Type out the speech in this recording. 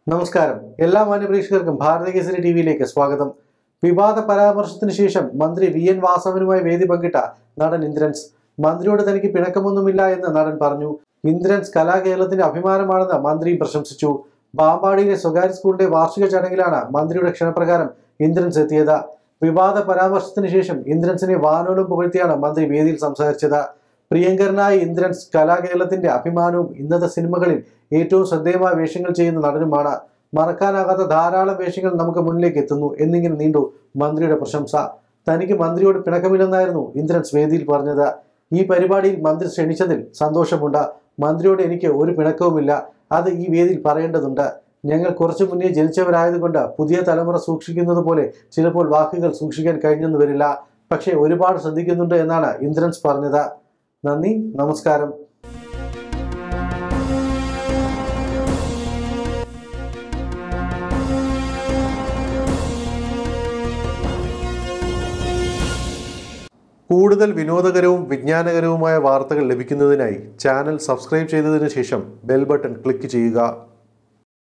നമസ്കാരം എല്ലാ മാന്യപ്രേക്ഷകർക്കും ഭാരത കേസരി ടി വിയിലേക്ക് സ്വാഗതം വിവാദ പരാമർശത്തിന് ശേഷം മന്ത്രി വി എൻ വാസവനുമായി വേദി പങ്കിട്ട നടൻ ഇന്ദ്രൻസ് മന്ത്രിയോട് തനിക്ക് പിണക്കമൊന്നുമില്ല എന്ന് നടൻ പറഞ്ഞു ഇന്ദ്രൻസ് കലാകേരളത്തിന്റെ അഭിമാനമാണെന്ന് മന്ത്രിയും പ്രശംസിച്ചു ബാമ്പാടിയിലെ സ്വകാര്യ സ്കൂളിന്റെ വാർഷിക ചടങ്ങിലാണ് മന്ത്രിയുടെ ക്ഷണപ്രകാരം ഇന്ദ്രൻസ് എത്തിയത് വിവാദ പരാമർശത്തിന് ശേഷം ഇന്ദ്രൻസിനെ വാനോളം പുകഴ്ത്തിയാണ് മന്ത്രി വേദിയിൽ സംസാരിച്ചത് പ്രിയങ്കരനായ ഇന്ദ്രൻസ് കലാകേരളത്തിന്റെ അഭിമാനവും ഇന്നത്തെ സിനിമകളിൽ ഏറ്റവും ശ്രദ്ധേയമായ വേഷങ്ങൾ ചെയ്യുന്ന നടനുമാണ് മറക്കാനാകാത്ത ധാരാളം വേഷങ്ങൾ നമുക്ക് മുന്നിലേക്ക് എത്തുന്നു എന്നിങ്ങനെ നീണ്ടു മന്ത്രിയുടെ പ്രശംസ തനിക്ക് മന്ത്രിയോട് പിണക്കമില്ലെന്നായിരുന്നു ഇന്ദ്രൻസ് വേദിയിൽ പറഞ്ഞത് ഈ പരിപാടിയിൽ മന്ത്രി ക്ഷണിച്ചതിൽ സന്തോഷമുണ്ട് മന്ത്രിയോട് എനിക്ക് ഒരു പിണക്കവുമില്ല അത് ഈ വേദിയിൽ പറയേണ്ടതുണ്ട് ഞങ്ങൾ കുറച്ചു മുന്നേ ജനിച്ചവരായതുകൊണ്ട് പുതിയ തലമുറ സൂക്ഷിക്കുന്നത് പോലെ ചിലപ്പോൾ വാക്കുകൾ സൂക്ഷിക്കാൻ കഴിഞ്ഞെന്ന് വരില്ല പക്ഷേ ഒരുപാട് ശ്രദ്ധിക്കുന്നുണ്ട് എന്നാണ് ഇന്ദ്രൻസ് പറഞ്ഞത് നന്ദി നമസ്കാരം കൂടുതൽ വിനോദകരവും വിജ്ഞാനകരവുമായ വാർത്തകൾ ലഭിക്കുന്നതിനായി ചാനൽ സബ്സ്ക്രൈബ് ചെയ്തതിനു ശേഷം ബെൽ ബട്ടൺ ക്ലിക്ക് ചെയ്യുക